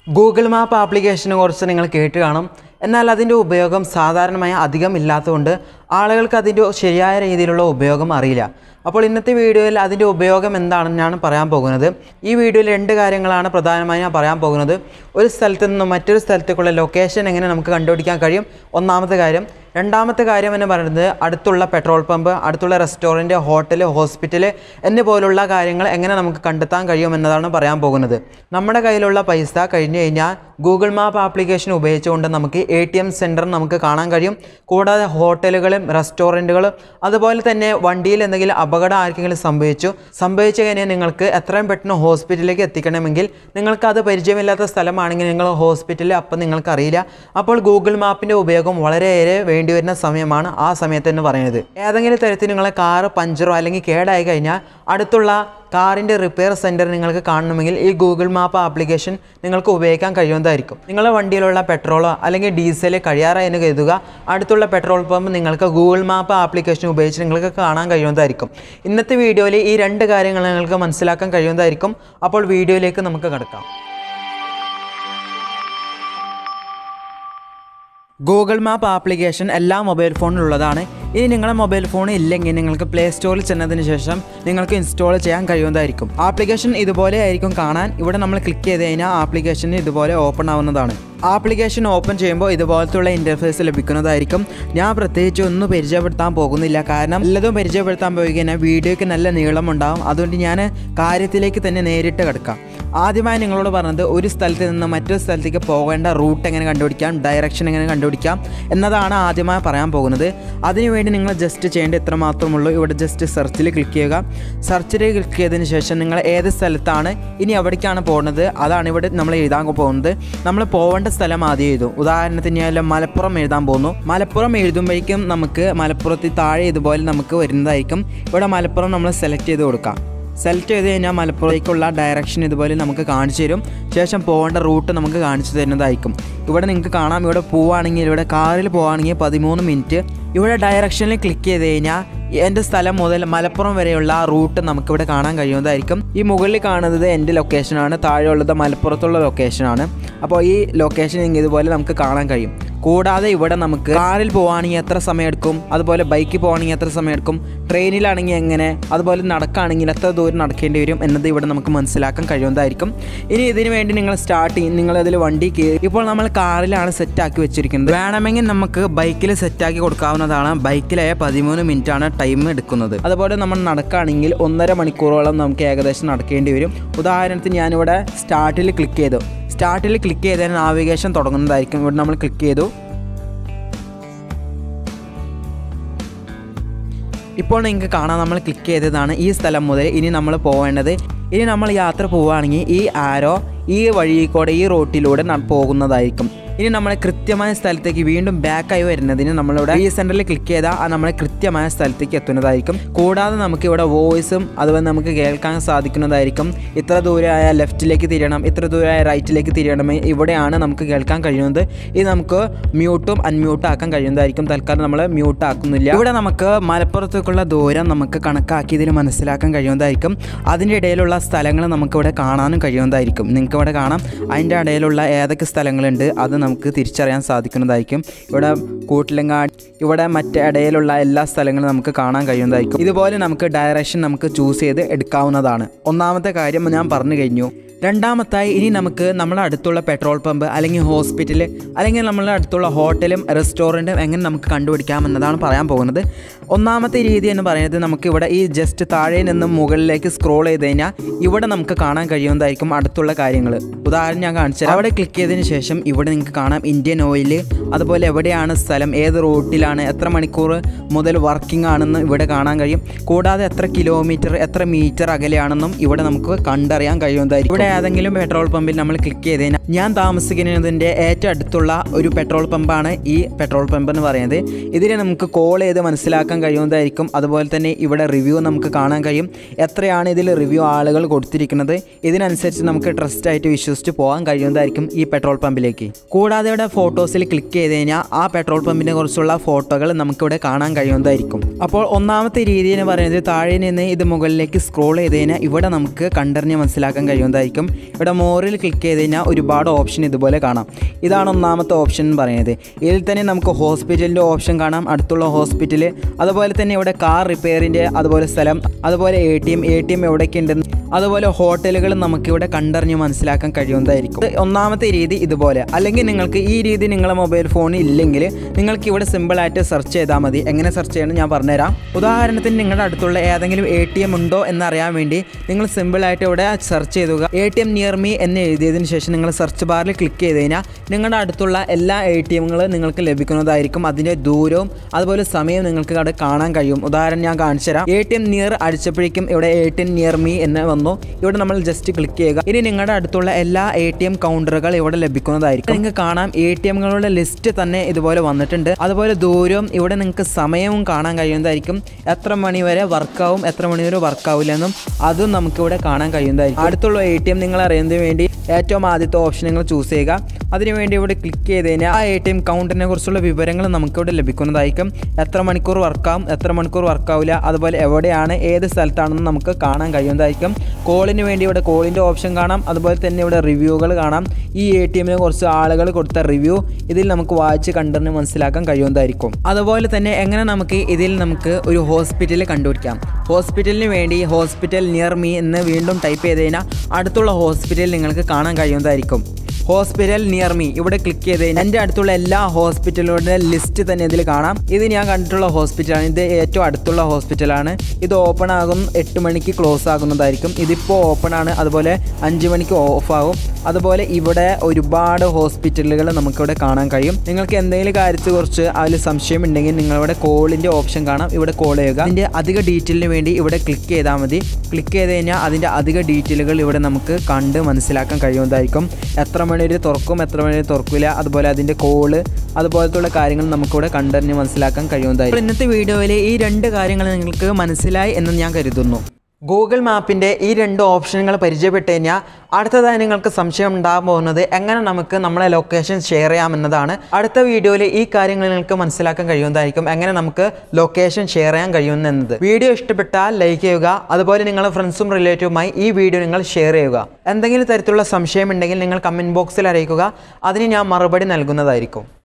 Google map ആപ്ലിക്കേഷനെ കുറിച്ച് നിങ്ങൾ കേട്ട് കാണും എന്നാൽ അതിൻ്റെ ഉപയോഗം സാധാരണമായി അധികം ഇല്ലാത്തതുകൊണ്ട് ആളുകൾക്ക് അതിൻ്റെ ശരിയായ രീതിയിലുള്ള ഉപയോഗം അറിയില്ല അപ്പോൾ ഇന്നത്തെ വീഡിയോയിൽ അതിൻ്റെ ഉപയോഗം എന്താണെന്ന് ഞാൻ പറയാൻ പോകുന്നത് ഈ വീഡിയോയിൽ രണ്ട് കാര്യങ്ങളാണ് പ്രധാനമായും ഞാൻ പറയാൻ പോകുന്നത് ഒരു സ്ഥലത്ത് നിന്നും മറ്റൊരു സ്ഥലത്തേക്കുള്ള ലൊക്കേഷൻ എങ്ങനെ നമുക്ക് കണ്ടുപിടിക്കാൻ കഴിയും ഒന്നാമത്തെ കാര്യം രണ്ടാമത്തെ കാര്യം എന്ന് പറയുന്നത് അടുത്തുള്ള പെട്രോൾ പമ്പ് അടുത്തുള്ള റെസ്റ്റോറൻറ്റ് ഹോട്ടൽ ഹോസ്പിറ്റൽ എന്ന പോലുള്ള കാര്യങ്ങൾ എങ്ങനെ നമുക്ക് കണ്ടെത്താൻ കഴിയും എന്നതാണ് പറയാൻ പോകുന്നത് നമ്മുടെ കയ്യിലുള്ള പൈസ കഴിഞ്ഞ് കഴിഞ്ഞാൽ ഗൂഗിൾ മാപ്പ് ആപ്ലിക്കേഷൻ ഉപയോഗിച്ചുകൊണ്ട് നമുക്ക് എ ടി എം സെൻറ്റർ നമുക്ക് കാണാൻ കഴിയും കൂടാതെ ഹോട്ടലുകളും റെസ്റ്റോറൻറ്റുകളും അതുപോലെ തന്നെ വണ്ടിയിൽ എന്തെങ്കിലും അപകടം ആർക്കെങ്കിലും സംഭവിച്ചു സംഭവിച്ചു കഴിഞ്ഞാൽ നിങ്ങൾക്ക് എത്രയും പെട്ടെന്ന് ഹോസ്പിറ്റലിലേക്ക് എത്തിക്കണമെങ്കിൽ നിങ്ങൾക്ക് അത് പരിചയമില്ലാത്ത സ്ഥലമാണെങ്കിൽ നിങ്ങൾ ഹോസ്പിറ്റലിൽ അപ്പം നിങ്ങൾക്ക് അറിയില്ല അപ്പോൾ ഗൂഗിൾ മാപ്പിൻ്റെ ഉപയോഗം വളരെയേറെ വേണ്ടി വരുന്ന സമയമാണ് ആ സമയത്ത് എന്ന് പറയുന്നത് ഏതെങ്കിലും തരത്തിൽ നിങ്ങളെ കാറ് പഞ്ചറോ അല്ലെങ്കിൽ കേടായി കഴിഞ്ഞാൽ അടുത്തുള്ള കാറിൻ്റെ റിപ്പയർ സെൻറ്റർ നിങ്ങൾക്ക് കാണണമെങ്കിൽ ഈ ഗൂഗിൾ മാപ്പ് ആപ്ലിക്കേഷൻ നിങ്ങൾക്ക് ഉപയോഗിക്കാൻ കഴിയുന്നതായിരിക്കും നിങ്ങളുടെ വണ്ടിയിലുള്ള പെട്രോളോ അല്ലെങ്കിൽ ഡീസൽ കഴിയാറായി എന്ന് കരുതുക അടുത്തുള്ള പെട്രോൾ പമ്പ് നിങ്ങൾക്ക് ഗൂഗിൾ മാപ്പ് ആപ്ലിക്കേഷൻ ഉപയോഗിച്ച് നിങ്ങൾക്ക് കാണാൻ കഴിയുന്നതായിരിക്കും ഇന്നത്തെ വീഡിയോയിൽ ഈ രണ്ട് കാര്യങ്ങൾ നിങ്ങൾക്ക് മനസ്സിലാക്കാൻ കഴിയുന്നതായിരിക്കും അപ്പോൾ വീഡിയോയിലേക്ക് നമുക്ക് കിടക്കാം ഗൂഗിൾ മാപ്പ് ആപ്ലിക്കേഷൻ എല്ലാ മൊബൈൽ ഫോണിലുള്ളതാണ് ഇനി നിങ്ങളുടെ മൊബൈൽ ഫോൺ ഇല്ലെങ്കിൽ നിങ്ങൾക്ക് പ്ലേ സ്റ്റോറിൽ ചെന്നതിന് ശേഷം നിങ്ങൾക്ക് ഇൻസ്റ്റാൾ ചെയ്യാൻ കഴിയുന്നതായിരിക്കും ആപ്ലിക്കേഷൻ ഇതുപോലെ ആയിരിക്കും കാണാൻ ഇവിടെ നമ്മൾ ക്ലിക്ക് ചെയ്ത് കഴിഞ്ഞാൽ ആപ്ലിക്കേഷൻ ഇതുപോലെ ഓപ്പൺ ആവുന്നതാണ് ആപ്ലിക്കേഷൻ ഓപ്പൺ ചെയ്യുമ്പോൾ ഇതുപോലത്തുള്ള ഇൻ്റർഫേസ് ലഭിക്കുന്നതായിരിക്കും ഞാൻ പ്രത്യേകിച്ച് ഒന്നും പരിചയപ്പെടുത്താൻ പോകുന്നില്ല കാരണം എല്ലാതും പരിചയപ്പെടുത്താൻ പോയി കഴിഞ്ഞാൽ വീഡിയോയ്ക്ക് നല്ല നീളമുണ്ടാകും അതുകൊണ്ട് ഞാൻ കാര്യത്തിലേക്ക് തന്നെ നേരിട്ട് കിടക്കാം ആദ്യമായി നിങ്ങളോട് പറഞ്ഞത് ഒരു സ്ഥലത്ത് നിന്ന് മറ്റൊരു സ്ഥലത്തേക്ക് പോകേണ്ട റൂട്ട് എങ്ങനെ കണ്ടുപിടിക്കാം ഡയറക്ഷൻ എങ്ങനെ കണ്ടുപിടിക്കാം എന്നതാണ് ആദ്യമായി പറയാൻ പോകുന്നത് അതിനുവേണ്ടി നിങ്ങൾ ജസ്റ്റ് ചെയ്യേണ്ട ഇത്ര മാത്രമുള്ളൂ ഇവിടെ ജസ്റ്റ് സെർച്ചിൽ ക്ലിക്ക് ചെയ്യുക സെർച്ചിൽ ക്ലിക്ക് ചെയ്തതിന് ശേഷം നിങ്ങൾ ഏത് സ്ഥലത്താണ് ഇനി എവിടേക്കാണ് പോകുന്നത് അതാണ് ഇവിടെ നമ്മൾ എഴുതാൻ പോകുന്നത് നമ്മൾ പോകേണ്ട സ്ഥലം ആദ്യം എഴുതും ഉദാഹരണത്തിന് ഞാൻ മലപ്പുറം എഴുതാൻ പോകുന്നു മലപ്പുറം എഴുതുമ്പോഴേക്കും നമുക്ക് മലപ്പുറത്ത് താഴെ ഇതുപോലെ നമുക്ക് വരുന്നതായിരിക്കും ഇവിടെ മലപ്പുറം നമ്മൾ സെലക്ട് ചെയ്ത് കൊടുക്കാം സെലക്ട് ചെയ്ത് കഴിഞ്ഞാൽ മലപ്പുറത്തേക്കുള്ള ഡയറക്ഷൻ ഇതുപോലെ നമുക്ക് കാണിച്ചു തരും ശേഷം പോകേണ്ട റൂട്ട് നമുക്ക് കാണിച്ചു തരുന്നതായിരിക്കും ഇവിടെ നിങ്ങൾക്ക് കാണാം ഇവിടെ പോവുകയാണെങ്കിൽ ഇവിടെ കാറിൽ പോവുകയാണെങ്കിൽ പതിമൂന്ന് മിനിറ്റ് ഇവിടെ ഡയറക്ഷനിൽ ക്ലിക്ക് ചെയ്ത് കഴിഞ്ഞാൽ എൻ്റെ സ്ഥലം മുതൽ മലപ്പുറം വരെയുള്ള ആ റൂട്ട് നമുക്കിവിടെ കാണാൻ കഴിയുന്നതായിരിക്കും ഈ മുകളിൽ കാണുന്നത് എൻ്റെ ലൊക്കേഷനാണ് താഴെയുള്ളത് മലപ്പുറത്തുള്ള ലൊക്കേഷനാണ് അപ്പോൾ ഈ ലൊക്കേഷൻ ഇതുപോലെ നമുക്ക് കാണാൻ കഴിയും കൂടാതെ ഇവിടെ നമുക്ക് കാറിൽ പോവുകയാണെങ്കിൽ എത്ര സമയം എടുക്കും അതുപോലെ ബൈക്കിൽ പോവുകയാണെങ്കിൽ എത്ര സമയം എടുക്കും ട്രെയിനിലാണെങ്കിൽ എങ്ങനെ അതുപോലെ നടക്കുകയാണെങ്കിൽ എത്ര ദൂരം നടക്കേണ്ടി വരും എന്നത് ഇവിടെ നമുക്ക് മനസ്സിലാക്കാൻ കഴിയുന്നതായിരിക്കും ഇനി ഇതിന് വേണ്ടി നിങ്ങൾ സ്റ്റാർട്ട് ചെയ്യും നിങ്ങൾ അതിൽ വണ്ടി കയറി ഇപ്പോൾ നമ്മൾ കാറിലാണ് സെറ്റാക്കി വെച്ചിരിക്കുന്നത് വേണമെങ്കിൽ നമുക്ക് ബൈക്കിൽ സെറ്റാക്കി കൊടുക്കാവുന്നതാണ് ബൈക്കിലായ പതിമൂന്ന് മിനിറ്റ് ആണ് ടൈം എടുക്കുന്നത് അതുപോലെ നമ്മൾ നടക്കുകയാണെങ്കിൽ ഒന്നര മണിക്കൂറോളം നമുക്ക് ഏകദേശം നടക്കേണ്ടി വരും ഉദാഹരണത്തിന് ഞാനിവിടെ സ്റ്റാർട്ടിൽ ക്ലിക്ക് ചെയ്തു സ്റ്റാർട്ടിൽ ക്ലിക്ക് ചെയ്താൽ നാവിഗേഷൻ തുടങ്ങുന്നതായിരിക്കും ഇവിടെ നമ്മൾ ക്ലിക്ക് ചെയ്തു ഇപ്പോൾ നിങ്ങൾക്ക് കാണാം നമ്മൾ ക്ലിക്ക് ചെയ്തതാണ് ഈ സ്ഥലം മുതൽ ഇനി നമ്മൾ പോവേണ്ടത് ഇനി നമ്മൾ യാത്ര പോവുകയാണെങ്കിൽ ഈ ആരോ ഈ വഴി കൂടെ ഈ റോട്ടിലൂടെ ന- പോകുന്നതായിരിക്കും ഇനി നമ്മൾ കൃത്യമായ സ്ഥലത്തേക്ക് വീണ്ടും ബാക്കായി വരുന്നതിന് നമ്മളിവിടെ ഈ സെൻറ്ററിൽ ക്ലിക്ക് ചെയ്താൽ ആ നമ്മളെ കൃത്യമായ സ്ഥലത്തേക്ക് എത്തുന്നതായിരിക്കും കൂടാതെ നമുക്ക് ഇവിടെ വോയിസും അതുപോലെ നമുക്ക് കേൾക്കാൻ സാധിക്കുന്നതായിരിക്കും ഇത്ര ദൂരമായ ലെഫ്റ്റിലേക്ക് തിരിയണം ഇത്ര ദൂരമായ റൈറ്റിലേക്ക് തിരിയണം ഇവിടെയാണ് നമുക്ക് കേൾക്കാൻ കഴിയുന്നത് ഇത് നമുക്ക് മ്യൂട്ടും അൺമ്യൂട്ടും ആക്കാൻ കഴിയുന്നതായിരിക്കും തൽക്കാലം നമ്മൾ മ്യൂട്ട് ആക്കുന്നില്ല ഇവിടെ നമുക്ക് മലപ്പുറത്തേക്കുള്ള ദൂരം നമുക്ക് കണക്കാക്കി ഇതിൽ മനസ്സിലാക്കാൻ കഴിയുന്നതായിരിക്കും അതിൻ്റെ ഇടയിലുള്ള സ്ഥലങ്ങൾ നമുക്കിവിടെ കാണാനും കഴിയുന്നതായിരിക്കും നിങ്ങൾക്ക് ഇവിടെ കാണാം അതിൻ്റെ ഇടയിലുള്ള ഏതൊക്കെ സ്ഥലങ്ങളുണ്ട് അത് നമുക്ക് തിരിച്ചറിയാൻ സാധിക്കുന്നതായിരിക്കും ഇവിടെ കൂട്ടിലങ്ങാട് ഇവിടെ മറ്റേ ഇടയിലുള്ള എല്ലാ സ്ഥലങ്ങളും നമുക്ക് കാണാൻ കഴിയുന്നതായിരിക്കും ഇതുപോലെ നമുക്ക് ഡയറക്ഷൻ നമുക്ക് ചൂസ് ചെയ്ത് എടുക്കാവുന്നതാണ് ഒന്നാമത്തെ കാര്യം ഞാൻ പറഞ്ഞു കഴിഞ്ഞു രണ്ടാമത്തായി ഇനി നമുക്ക് നമ്മുടെ അടുത്തുള്ള പെട്രോൾ പമ്പ് അല്ലെങ്കിൽ ഹോസ്പിറ്റൽ അല്ലെങ്കിൽ നമ്മളുടെ അടുത്തുള്ള ഹോട്ടലും റെസ്റ്റോറൻറ്റും എങ്ങനെ നമുക്ക് കണ്ടുപിടിക്കാം എന്നതാണ് പറയാൻ പോകുന്നത് ഒന്നാമത്തെ രീതി എന്ന് പറയുന്നത് നമുക്ക് ഇവിടെ ഈ ജസ്റ്റ് താഴെ നിന്നും മുകളിലേക്ക് സ്ക്രോൾ ചെയ്ത് കഴിഞ്ഞാൽ ഇവിടെ നമുക്ക് കാണാൻ കഴിയുന്നതായിരിക്കും അടുത്തുള്ള കാര്യങ്ങൾ ഉദാഹരണം ഞാൻ കാണിച്ചു തരാം. അവിടെ ക്ലിക്ക് ചെയ്തതിന് ശേഷം ഇവിടെ നിങ്ങൾക്ക് കാണാം ഇന്ത്യൻ ഓയിൽ അതുപോലെ എവിടെയാണ് സ്ഥലം ഏത് റൂട്ടിലാണ് എത്ര മണിക്കൂർ മുതൽ വർക്കിംഗ് ആണെന്ന് ഇവിടെ കാണാൻ കഴിയും കൂടാതെ എത്ര കിലോമീറ്റർ എത്ര മീറ്റർ അകലെയാണെന്നും ഇവിടെ നമുക്ക് കണ്ടറിയാൻ കഴിയുന്നതായിരിക്കും ഇവിടെ ഏതെങ്കിലും പെട്രോൾ പമ്പിൽ നമ്മൾ ക്ലിക്ക് ചെയ്ത് കഴിഞ്ഞാൽ ഞാൻ താമസിക്കുന്നതിൻ്റെ ഏറ്റവും അടുത്തുള്ള ഒരു പെട്രോൾ പമ്പാണ് ഈ പെട്രോൾ പമ്പ് എന്ന് പറയുന്നത് ഇതിനെ നമുക്ക് കോൾ ചെയ്ത് മനസ്സിലാക്കാൻ കഴിയുന്നതായിരിക്കും അതുപോലെ തന്നെ ഇവിടെ റിവ്യൂ നമുക്ക് കാണാൻ കഴിയും എത്രയാണ് ഇതിൽ റിവ്യൂ ആളുകൾ കൊടുത്തിരിക്കുന്നത് ഇതിനനുസരിച്ച് നമുക്ക് ട്രസ്റ്റ് ആയിട്ട് വിശ്വസിച്ച് പോകാൻ കഴിയുന്നതായിരിക്കും ഈ പെട്രോൾ പമ്പിലേക്ക് കൂടാതെ ഇവിടെ ഫോട്ടോസിൽ ക്ലിക്ക് ചെയ്ത് കഴിഞ്ഞാൽ ആ പെട്രോൾ പമ്പിനെ കുറിച്ചുള്ള ഫോട്ടോകൾ നമുക്കിവിടെ കാണാൻ കഴിയുന്നതായിരിക്കും അപ്പോൾ ഒന്നാമത്തെ രീതി എന്ന് പറയുന്നത് താഴെ നിന്ന് ഇത് മുകളിലേക്ക് സ്ക്രോൾ ചെയ്ത് കഴിഞ്ഞാൽ ഇവിടെ നമുക്ക് കണ്ടറിഞ്ഞ് മനസ്സിലാക്കാൻ കഴിയുന്നതായിരിക്കും കഴിയുന്നതായിരിക്കും ഇവിടെ മോറിൽ ക്ലിക്ക് ചെയ്ത് കഴിഞ്ഞാൽ ഒരുപാട് ഓപ്ഷൻ ഇതുപോലെ കാണാം ഇതാണ് ഒന്നാമത്തെ ഓപ്ഷൻ എന്ന് പറയുന്നത് ഇതിൽ തന്നെ നമുക്ക് ഹോസ്പിറ്റലിൻ്റെ ഓപ്ഷൻ കാണാം അടുത്തുള്ള ഹോസ്പിറ്റൽ അതുപോലെ തന്നെ ഇവിടെ കാർ റിപ്പയറിൻ്റെ അതുപോലെ സ്ഥലം അതുപോലെ A T M A T M എവിടെയൊക്കെ ഉണ്ടെന്ന് അതുപോലെ ഹോട്ടലുകൾ നമുക്കിവിടെ കണ്ടറിഞ്ഞ് മനസ്സിലാക്കാൻ കഴിയുന്നതായിരിക്കും ഇത് ഒന്നാമത്തെ രീതി ഇതുപോലെ അല്ലെങ്കിൽ നിങ്ങൾക്ക് ഈ രീതി നിങ്ങളെ മൊബൈൽ ഫോണിൽ ഇല്ലെങ്കിൽ നിങ്ങൾക്ക് ഇവിടെ സിമ്പിളായിട്ട് സെർച്ച് ചെയ്താൽ മതി എങ്ങനെ സെർച്ച് ചെയ്യണം ഞാൻ പറഞ്ഞുതരാം ഉദാഹരണത്തിന് നിങ്ങളുടെ അടുത്തുള്ള ഏതെങ്കിലും എ ടി എം ഉണ്ടോ എന്നറിയാൻ വേണ്ടി നിങ്ങൾ സിമ്പിളായിട്ട് ഇവിടെ സെർച്ച് ചെയ്തുക A T M near me എന്ന് എഴുതിയതിന് ശേഷം നിങ്ങൾ സെർച്ച് ബാറിൽ ക്ലിക്ക് ചെയ്ത് കഴിഞ്ഞാൽ നിങ്ങളുടെ അടുത്തുള്ള എല്ലാ എ ടി എമ്മുകളും നിങ്ങൾക്ക് ലഭിക്കുന്നതായിരിക്കും അതിൻ്റെ ദൂരവും അതുപോലെ സമയവും നിങ്ങൾക്ക് അവിടെ കാണാൻ കഴിയും ഉദാഹരണം ഞാൻ കാണിച്ചു തരാം എ ടി എം നിയർ അടിച്ചപ്പോഴേക്കും ഇവിടെ A T M near me എന്ന് വന്നു ഇവിടെ നമ്മൾ ജസ്റ്റ് ക്ലിക്ക് ചെയ്യുക ഇനി നിങ്ങളുടെ അടുത്തുള്ള എല്ലാ എ ടി എം കൗണ്ടറുകൾ ഇവിടെ ലഭിക്കുന്നതായിരിക്കും നിങ്ങൾക്ക് കാണാം എ ടി എമ്മുകളുടെ ലിസ്റ്റ് തന്നെ ഇതുപോലെ വന്നിട്ടുണ്ട് അതുപോലെ ദൂരവും ഇവിടെ നിങ്ങൾക്ക് സമയവും കാണാൻ കഴിയുന്നതായിരിക്കും എത്ര മണി വരെ വർക്കാവും എത്ര മണി വരെ വർക്കാവില്ല എന്നും അതും നമുക്കിവിടെ കാണാൻ കഴിയുന്നതായിരിക്കും അടുത്തുള്ള എ ടി എം നിങ്ങൾ അറിയുന്നതിന് വേണ്ടി ഏറ്റവും ആദ്യത്തെ ഓപ്ഷൻ നിങ്ങൾ ചൂസ് ചെയ്യുക അതിനുവേണ്ടി ഇവിടെ ക്ലിക്ക് ചെയ്ത് കഴിഞ്ഞാൽ ആ എ ടി എം കൗണ്ടിനെ കുറിച്ചുള്ള വിവരങ്ങൾ നമുക്കിവിടെ ലഭിക്കുന്നതായിരിക്കും എത്ര മണിക്കൂർ വർക്കാവും എത്ര മണിക്കൂർ വർക്കാവില്ല അതുപോലെ എവിടെയാണ് ഏത് സ്ഥലത്താണെന്ന് നമുക്ക് കാണാൻ കഴിയുന്നതായിരിക്കും കോളിന് വേണ്ടി ഇവിടെ കോളിൻ്റെ ഓപ്ഷൻ കാണാം അതുപോലെ തന്നെ ഇവിടെ റിവ്യൂകൾ കാണാം ഈ എ ടി എമ്മിനെ കുറിച്ച് ആളുകൾ കൊടുത്ത റിവ്യൂ ഇതിൽ നമുക്ക് വായിച്ച് കണ്ടറിഞ്ഞ് മനസ്സിലാക്കാൻ കഴിയുന്നതായിരിക്കും അതുപോലെ തന്നെ എങ്ങനെ നമുക്ക് ഇതിൽ നമുക്ക് ഒരു ഹോസ്പിറ്റൽ കണ്ടുപിടിക്കാം ഹോസ്പിറ്റലിന് വേണ്ടി ഹോസ്പിറ്റൽ നിയർ മീ എന്ന് വീണ്ടും ടൈപ്പ് ചെയ്ത് കഴിഞ്ഞാൽ അടുത്തുള്ള ഹോസ്പിറ്റൽ നിങ്ങൾക്ക് കാണാൻ കഴിയുന്നതായിരിക്കും ഹോസ്പിറ്റൽ നിയർ മീ ഇവിടെ ക്ലിക്ക് ചെയ്ത് കഴിഞ്ഞാൽ എൻ്റെ അടുത്തുള്ള എല്ലാ ഹോസ്പിറ്റലുകളുടെ ലിസ്റ്റ് തന്നെ ഇതിൽ കാണാം ഇത് ഞാൻ കണ്ടിട്ടുള്ള ഹോസ്പിറ്റലാണ് ഇത് ഏറ്റവും അടുത്തുള്ള ഹോസ്പിറ്റലാണ് ഇത് ഓപ്പൺ ആകും എട്ട് മണിക്ക് ക്ലോസ് ആകുന്നതായിരിക്കും ഇതിപ്പോൾ ഓപ്പൺ ആണ് അതുപോലെ അഞ്ച് മണിക്ക് ഓഫ് ആകും അതുപോലെ ഇവിടെ ഒരുപാട് ഹോസ്പിറ്റലുകൾ നമുക്കിവിടെ കാണാൻ കഴിയും നിങ്ങൾക്ക് എന്തെങ്കിലും കാര്യത്തെക്കുറിച്ച് അതിൽ സംശയം ഉണ്ടെങ്കിൽ നിങ്ങളിവിടെ കോളിൻ്റെ ഓപ്ഷൻ കാണാം ഇവിടെ കോൾ ചെയ്യുക അതിൻ്റെ അധിക ഡീറ്റെയിലിന് വേണ്ടി ഇവിടെ ക്ലിക്ക് ചെയ്താൽ മതി ക്ലിക്ക് ചെയ്ത് കഴിഞ്ഞാൽ അതിൻ്റെ അധിക ഡീറ്റെയിലുകൾ ഇവിടെ നമുക്ക് കണ്ട് മനസ്സിലാക്കാൻ കഴിയുന്നതായിരിക്കും എത്ര മണി വരെ തുറക്കും എത്ര മണി വരെ തുറക്കില്ല അതുപോലെ അതിൻ്റെ കോള് അതുപോലത്തുള്ള കാര്യങ്ങൾ നമുക്കിവിടെ കണ്ടറിഞ്ഞ് മനസ്സിലാക്കാൻ കഴിയുന്നതായിരിക്കും ഇന്നത്തെ വീഡിയോയിൽ ഈ രണ്ട് കാര്യങ്ങൾ നിങ്ങൾക്ക് മനസ്സിലായി എന്ന് ഞാൻ കരുതുന്നു ഗൂഗിൾ മാപ്പിൻ്റെ ഈ രണ്ട് ഓപ്ഷനുകൾ പരിചയപ്പെട്ട് കഴിഞ്ഞാൽ അടുത്തതായി നിങ്ങൾക്ക് സംശയം ഉണ്ടാകാൻ പോകുന്നത് എങ്ങനെ നമുക്ക് നമ്മളെ ലൊക്കേഷൻ ഷെയർ ചെയ്യാമെന്നതാണ് അടുത്ത വീഡിയോയിൽ ഈ കാര്യങ്ങൾ നിങ്ങൾക്ക് മനസ്സിലാക്കാൻ കഴിയുന്നതായിരിക്കും എങ്ങനെ നമുക്ക് ലൊക്കേഷൻ ഷെയർ ചെയ്യാൻ കഴിയുമെന്നത് വീഡിയോ ഇഷ്ടപ്പെട്ടാൽ ലൈക്ക് ചെയ്യുക അതുപോലെ നിങ്ങളുടെ ഫ്രണ്ട്സും റിലേറ്റീവുമായി ഈ വീഡിയോ നിങ്ങൾ ഷെയർ ചെയ്യുക എന്തെങ്കിലും തരത്തിലുള്ള സംശയം ഉണ്ടെങ്കിൽ നിങ്ങൾ കമൻറ്റ് ബോക്സിൽ അറിയിക്കുക അതിന് ഞാൻ മറുപടി നൽകുന്നതായിരിക്കും